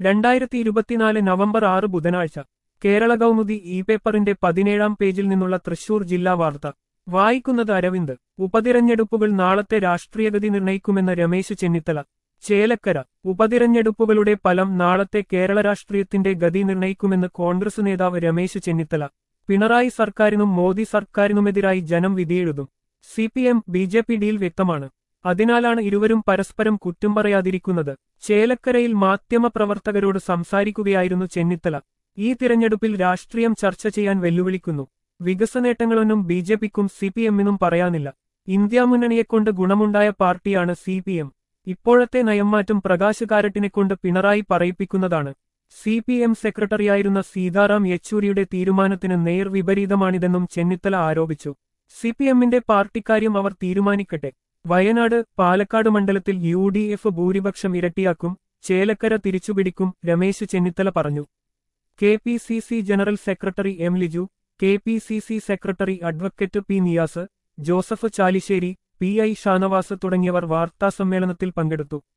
രണ്ടായിരത്തി ഇരുപത്തിനാല് നവംബർ ആറ് ബുധനാഴ്ച കേരള കൗമുദി ഇ പേപ്പറിന്റെ പതിനേഴാം പേജിൽ നിന്നുള്ള തൃശൂർ ജില്ലാ വാർത്ത വായിക്കുന്നത് അരവിന്ദ് ഉപതിരഞ്ഞെടുപ്പുകൾ നാളത്തെ രാഷ്ട്രീയഗതി നിർണയിക്കുമെന്ന് രമേശ് ചെന്നിത്തല ചേലക്കര ഉപതിരഞ്ഞെടുപ്പുകളുടെ ഫലം നാളത്തെ കേരള രാഷ്ട്രീയത്തിന്റെ ഗതി നിർണയിക്കുമെന്ന് കോൺഗ്രസ് നേതാവ് രമേശ് ചെന്നിത്തല പിണറായി സർക്കാരിനും മോദി സർക്കാരിനുമെതിരായി ജനം വിധിയെഴുതും C P M B J P ഡിയിൽ വ്യക്തമാണ് അതിനാലാണ് ഇരുവരും പരസ്പരം കുറ്റം പറയാതിരിക്കുന്നത് ചേലക്കരയിൽ മാധ്യമപ്രവർത്തകരോട് സംസാരിക്കുകയായിരുന്നു ചെന്നിത്തല ഈ തിരഞ്ഞെടുപ്പിൽ രാഷ്ട്രീയം ചർച്ച ചെയ്യാൻ വെല്ലുവിളിക്കുന്നു വികസനേട്ടങ്ങളൊന്നും ബി ജെ പിക്കും സി പി എമ്മിനും പറയാനില്ല ഇന്ത്യ മുന്നണിയെക്കൊണ്ട് ഗുണമുണ്ടായ പാർട്ടിയാണ് സി പി എം ഇപ്പോഴത്തെ നയംമാറ്റം പ്രകാശ് കാരട്ടിനെക്കൊണ്ട് പിണറായി പറയിപ്പിക്കുന്നതാണ് സി പി എം സെക്രട്ടറിയായിരുന്ന സീതാറാം യെച്ചൂരിയുടെ തീരുമാനത്തിന് നേർ വിപരീതമാണിതെന്നും ചെന്നിത്തല ആരോപിച്ചു സി പി എമ്മിന്റെ പാർട്ടിക്കാര്യം അവർ തീരുമാനിക്കട്ടെ വയനാട് പാലക്കാട് മണ്ഡലത്തിൽ യു ഡി എഫ് ഭൂരിപക്ഷം ഇരട്ടിയാക്കും ചേലക്കര തിരിച്ചുപിടിക്കും രമേശ് ചെന്നിത്തല പറഞ്ഞു K P C C general secretary M Liju K P C C secretary advocate P Niyas Joseph Chalissery P I Shanavas തുടങ്ങിയവർ വാർത്താസമ്മേളനത്തിൽ പങ്കെടുത്തു